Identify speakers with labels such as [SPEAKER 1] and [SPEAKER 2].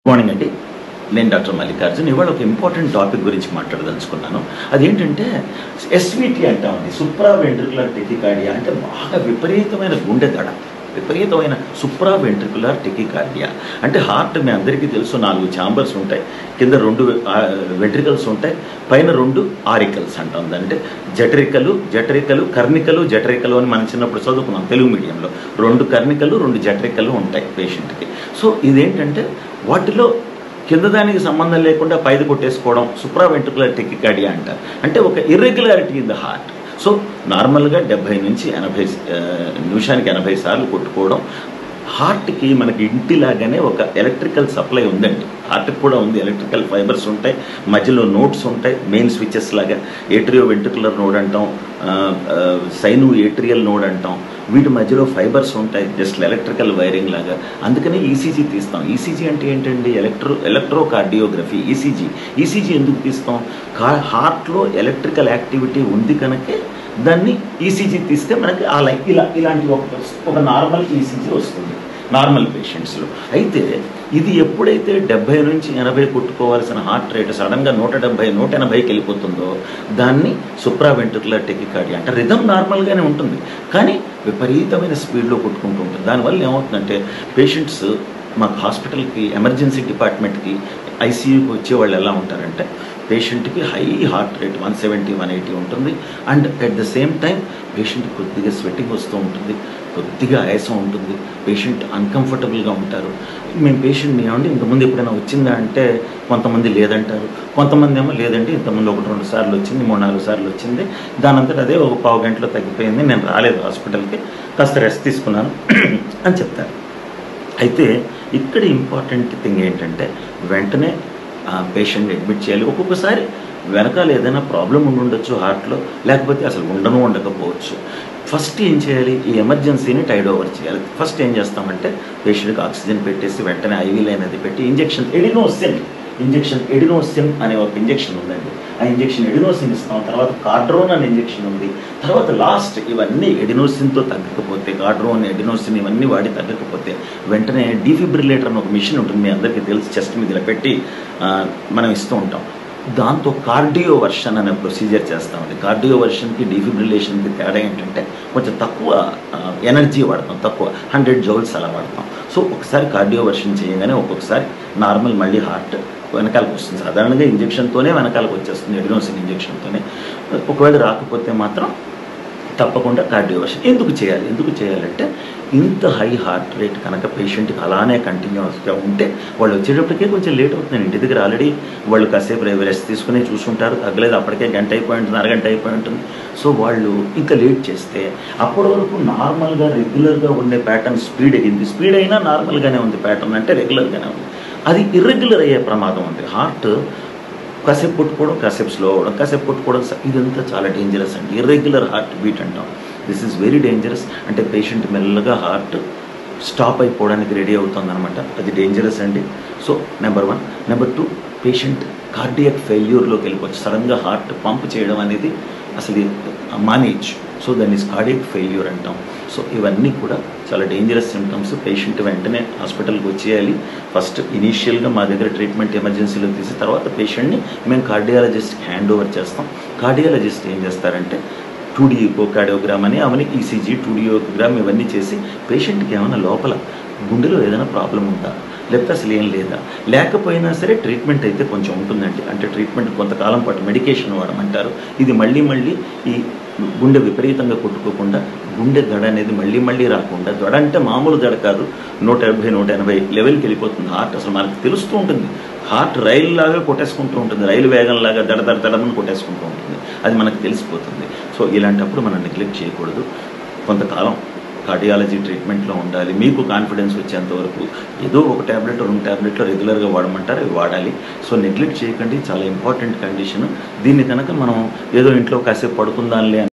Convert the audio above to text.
[SPEAKER 1] morning అండి నేను doctor Mallikarjun ఇవాళ ఒక ఇంపార్టెంట్ టాపిక్ గురించి మాట్లాడదలుచుకున్నాను అదేంటంటే ఎస్విటి అంటామండి సుప్రా వెంట్రికులర్ టెకికార్డియా అంటే బాగా విపరీతమైన గుండె దడ విపరీతమైన సుప్రా వెంట్రికులర్ టెకికార్డియా అంటే హార్ట్ మీ అందరికీ తెలుసు నాలుగు ఛాంబర్స్ ఉంటాయి కింద రెండు వెంట్రికల్స్ ఉంటాయి పైన రెండు ఆరికల్స్ అంటాం అంటే జఠరికలు జఠరికలు కర్ణికలు జఠరికలు అని మనం చిన్నప్పుడు చదువుకున్నాం తెలుగు మీడియంలో రెండు కర్ణికలు రెండు జఠరికలు ఉంటాయి పేషెంట్కి సో ఇదేంటంటే వాటిలో కింద దానికి సంబంధం లేకుండా పైది కొట్టేసుకోవడం సుప్రా వెంట్రుకులర్ టెకికార్డియా అంటారు అంటే ఒక irregularity in the heart so నార్మల్గా డెబ్భై నుంచి ఎనభై ఆ, నిమిషానికి ఎనభై సార్లు కొట్టుకోవడం హార్ట్కి మనకి ఇంటిలాగానే ఒక ఎలక్ట్రికల్ సప్లై ఉందండి హార్ట్కి కూడా ఉంది ఎలక్ట్రికల్ ఫైబర్స్ ఉంటాయి మధ్యలో నోట్స్ ఉంటాయి మెయిన్ స్విచెస్ లాగా ఏట్రియో వెంట్రుకులర్ నోడ్ అంటాం ఆ, ఆ, సైను ఏట్రియల్ నోడ్ అంటాం వీటి మధ్యలో ఫైబర్స్ ఉంటాయి జస్ట్ ఎలక్ట్రికల్ వైరింగ్ లాగా అందుకని ఈసీజీ తీస్తాం ఈసీజీ అంటే ఏంటండి electro electro cardiography ECG ECG ఎందుకు తీస్తాం కా హార్ట్లో ఎలక్ట్రికల్ యాక్టివిటీ ఉంది కనుకే దాన్ని ఈసీజీ తీస్తే మనకి ఆ లై ఇలా ఇలాంటి ఒక ఒక నార్మల్ ఈసీజీ వస్తుంది నార్మల్ పేషెంట్స్లో అయితే ఇది ఎప్పుడైతే డెబ్బై నుంచి ఎనభై కొట్టుకోవాల్సిన హార్ట్ రేట్ సడన్గా నూట డెబ్బై నూట ఎనభైకి వెళ్ళిపోతుందో దాన్ని సుప్రా వెంట్రుకులర్ టెకికార్డియా అంటే రిధమ్ నార్మల్గానే ఉంటుంది కానీ విపరీతమైన స్పీడ్లో కొట్టుకుంటూ ఉంటుంది దానివల్ల ఏమవుతుందంటే పేషెంట్స్ మాకు హాస్పిటల్కి ఎమర్జెన్సీ డిపార్ట్మెంట్కి ఐసీయూకి వచ్చే వాళ్ళు ఎలా ఉంటారంటే పేషెంట్కి high heart rate one seventy one eighty ఉంటుంది and at the same time patient కొద్దిగా స్వెట్టింగ్ వస్తూ ఉంటుంది కొద్దిగా ఆయాసం ఉంటుంది పేషెంట్ అన్కంఫర్టబుల్గా ఉంటారు మేము పేషెంట్ని ఏమండి ఇంతకుముందు ఎప్పుడైనా వచ్చిందా అంటే కొంతమంది లేదంటారు కొంతమంది ఏమో లేదండి ఇంతకుముందు ఒకటి రెండు సార్లు వచ్చింది మూడు నాలుగు సార్లు వచ్చింది దానంతట అదే ఒక పావు గంటలో తగ్గిపోయింది నేను రాలేదు హాస్పిటల్కి కాస్త రెస్ట్ తీసుకున్నాను అని చెప్తారు అయితే ఇక్కడ ఇంపార్టెంట్ థింగ్ ఏంటంటే వెంటనే పేషెంట్ అడ్మిట్ చేయాలి ఒక్కొక్కసారి వెనకాల ఏదైనా ప్రాబ్లం ఉండి ఉండొచ్చు హార్ట్లో లేకపోతే అసలు ఉండను ఉండకపోవచ్చు ఫస్ట్ ఏం చేయాలి ఈ ఎమర్జెన్సీని టైడ్ ఓవర్ చేయాలి ఫస్ట్ ఏం చేస్తామంటే పేషెంట్కి ఆక్సిజన్ పెట్టేసి వెంటనే ఐవీ లైన్ అది పెట్టి ఇంజెక్షన్ ఎడినోసిన్ ఇంజెక్షన్ ఎడినోసిన్ అనే ఒక ఇంజెక్షన్ ఉందండి ఆ ఇంజెక్షన్ ఎడినోసిన్ ఇస్తాం తర్వాత కార్డ్రోన్ అనే ఇంజెక్షన్ ఉంది తర్వాత లాస్ట్ ఇవన్నీ ఎడినోసిన్తో తగ్గకపోతే కార్డ్రోన్ ఎడినోసిన్ ఇవన్నీ వాడి తగ్గకపోతే వెంటనే డీఫిబ్రిలేటర్ అని ఒక మిషన్ ఉంటుంది మీ అందరికీ తెలిసి చెస్ట్ మీద ఇలా పెట్టి ఆ, మనం ఇస్తూ ఉంటాం దాంతో కార్డియో వర్షన్ అనే ప్రొసీజర్ చేస్తామండి కార్డియో వర్షన్కి డీఫిబ్రిలేషన్కి తేడా ఏంటంటే కొంచెం తక్కువ ఎనర్జీ వాడతాం తక్కువ హండ్రెడ్ జౌల్స్ అలా వాడతాం సో ఒకసారి కార్డియో వర్షన్ చేయగానే ఒక్కొక్కసారి నార్మల్ మళ్ళీ హార్ట్ వెనకాలకు వస్తుంది సాధారణంగా ఇంజెక్షన్తోనే వెనకాలకు వచ్చేస్తుంది ఎడినోసిన్ ఇంజెక్షన్తోనే ఒకవేళ రాకపోతే మాత్రం తప్పకుండా కార్డియోవర్షన్ ఎందుకు చేయాలి ఎందుకు చేయాలంటే ఇంత హై హార్ట్ రేట్ కనుక పేషెంట్కి అలానే కంటిన్యూస్గా ఉంటే వాళ్ళు వచ్చేటప్పటికే కొంచెం లేట్ అవుతుంది ఇంటి దగ్గర ఆల్రెడీ వాళ్ళు కాసేపు రెస్ట్ తీసుకుని చూసుకుంటారు తగ్గలేదు అప్పటికే గంట అయిపోయి ఉంటుంది అరగంట అయిపోయి ఉంటుంది సో వాళ్ళు ఇంకా లేట్ చేస్తే అప్పటి వరకు నార్మల్గా రెగ్యులర్గా ఉండే ప్యాటర్న్ స్పీడ్ అయ్యింది స్పీడ్ అయినా నార్మల్గానే ఉంది ప్యాటర్న్ అంటే రెగ్యులర్గానే ఉంది అది ఇర్రెగ్యులర్ అయ్యే ప్రమాదం ఉంది హార్ట్ కాసేపు కొట్టుకోవడం కాసేపు స్లో అవ్వడం కాసేపు కొట్టుకోవడం స- ఇదంతా చాలా డేంజరస్ అండి ఇర్రెగ్యులర్ హార్ట్ బీట్ అంటాం దిస్ ఈజ్ వెరీ డేంజరస్ అంటే పేషెంట్ మెల్లగా హార్ట్ స్టాప్ అయిపోవడానికి రెడీ అవుతుంది అనమాట అది డేంజరస్ అండి so number one number two patient cardiac ఫెయిల్యూర్లోకి వెళ్ళిపోవచ్చు సడన్గా హార్ట్ పంప్ చేయడం అనేది అసలు మానేయచ్చు సో దాన్ని కార్డియక్ ఫెయిల్యూర్ అంటాం సో ఇవన్నీ కూడా చాలా డేంజరస్ సిమ్టమ్స్ పేషెంట్ వెంటనే హాస్పిటల్కి వచ్చేయాలి ఫస్ట్ ఇనీషియల్గా మా దగ్గర ట్రీట్మెంట్ ఎమర్జెన్సీలో తీసి తర్వాత పేషెంట్ని మేము కార్డియాలజిస్ట్కి హ్యాండ్ ఓవర్ చేస్తాం కార్డియాలజిస్ట్ ఏం చేస్తారంటే టూ డీ కార్డియోగ్రామ్ అని అవన్నీ ఈసీజీ టూ డియోగ్రామ్ ఇవన్నీ చేసి పేషెంట్కి ఏమైనా లోపల గుండెలో ఏదైనా ప్రాబ్లం ఉందా లేకపోతే అసలు ఏం లేదా లేకపోయినా సరే ట్రీట్మెంట్ అయితే కొంచెం ఉంటుందండి అంటే ట్రీట్మెంట్ కొంతకాలం పాటు మెడికేషన్ వాడమంటారు ఇది మళ్ళీ మళ్ళీ ఈ గుండె విపరీతంగా కొట్టుకోకుండా గుండె దడ అనేది మళ్ళీ మళ్ళీ రాకుండా దడ అంటే మామూలు దడ కాదు నూట డెబ్బై నూట ఎనభై లెవెల్కి వెళ్ళిపోతుంది హార్ట్ అసలు మనకు తెలుస్తూ ఉంటుంది హార్ట్ రైలు లాగా కొట్టేసుకుంటూ ఉంటుంది రైలు వేగం లాగా దడ దడ దడమని కొట్టేసుకుంటూ ఉంటుంది అది మనకు తెలిసిపోతుంది సో ఇలాంటప్పుడు మనం నెగ్లెక్ట్ చేయకూడదు కొంతకాలం కార్డియాలజీ ట్రీట్మెంట్లో ఉండాలి మీకు కాన్ఫిడెన్స్ వచ్చేంత వరకు ఏదో ఒక ట్యాబ్లెట్ రెండు ట్యాబ్లెట్లు రెగ్యులర్గా వాడమంటారు అవి వాడాలి సో నెగ్లెక్ట్ చేయకండి చాలా ఇంపార్టెంట్ కండిషన్ దీన్ని కనుక మనం ఏదో ఇంట్లో కాసేపు పడుకుందాంలే